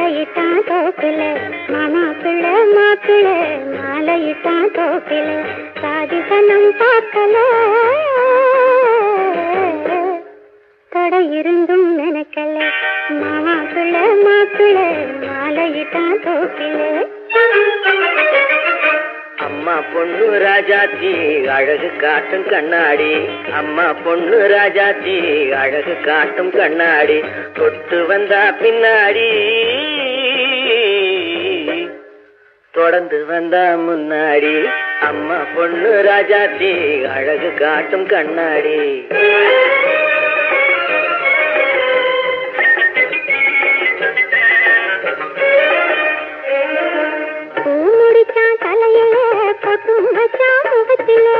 மாலையிட்டான் தோப்பில மாமா பிள்ளை மாப்பிள்ளை மாலையிட்டான் தோப்பில சாதி சனம் பார்க்கல தடை இருந்தும் நினைக்கல மாமா பிள்ளை மாப்பிள்ளை மாலையிட்டான் தோப்பில அம்மா பொண்ணு ராஜாத்தி அழகு காட்டும் கண்ணாடி அம்மா பொண்ணு ராஜாத்தி அழகு காட்டும் கண்ணாடி தொட்டு வந்தா பின்னாடி தொடர்ந்து வந்தா முன்னாடி அம்மா பொண்ணு ராஜாத்தி அழகு காட்டும் கண்ணாடி பூ முடிச்சான் தலையிலே பொட்டும் வச்சான் முகத்திலே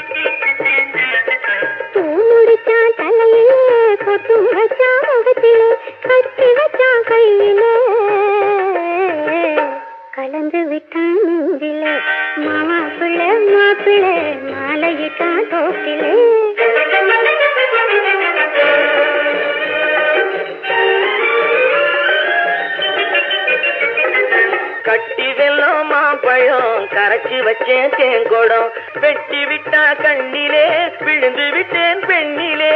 பூ முடிச்சான் தலையிலே பொட்டும் வச்சான் முகத்திலே கட்டி வச்சான் கையிலே கலந்து விட்டான் நெஞ்சிலே மாமா பிள்ளை மாப்பிள்ளை மாலையிட்டான் தோப்பிலே கட்டி வெள்ளம் மாம்பழம் கரைச்சி வச்சேன் தேங்கோடம் வெட்டி விட்டா கண்ணிலே விழுந்து விட்டேன் பெண்ணிலே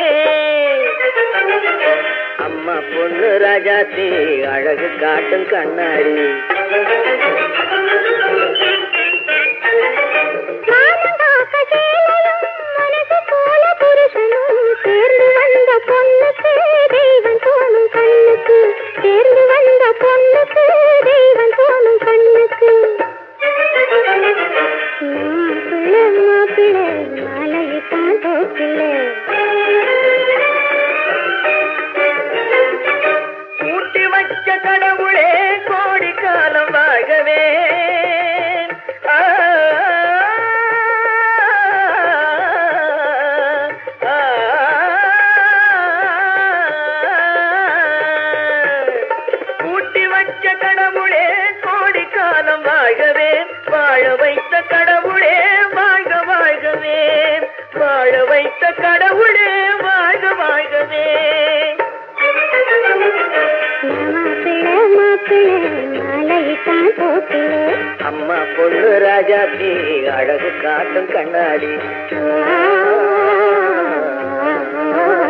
அம்மா பொண்ணு ராஜாத்தி அழகு காட்டும் கண்ணாடி மானங்காக்க சேலையும் மனசு போல புருஷனும் சேர்ந்து வந்த பொண்ணுக்கு தெய்வம் தோணும் கண்ணுக்கு சேர்ந்து வந்த பொண்ணுக்கு தெய்வம் தோணும் கண்ணுக்கு மாப்பிள்ளை மாப்பிள்ளை மாலையிட்டான் தோப்பிள்ளை கூட்டி வச்ச கடவுளே கோடி காலம் வாழ்கவே ஆ, ஆ, கூட்டி வச்ச கடவுளே கோடி காலம் வாழ்கவே வாழ வைத்த கடவுளே வாழ்க வாழ்கவே வாழ வைத்த கடவுளே வாழ்க வாழ்கவே மாப்பிள்ளை மாப்பிள்ளை மாலையிட்டான் தோப்பிள்ளை அம்மா பொண்ணு ராஜாத்தி அழகு காட்டும் கண்ணாடி ஆ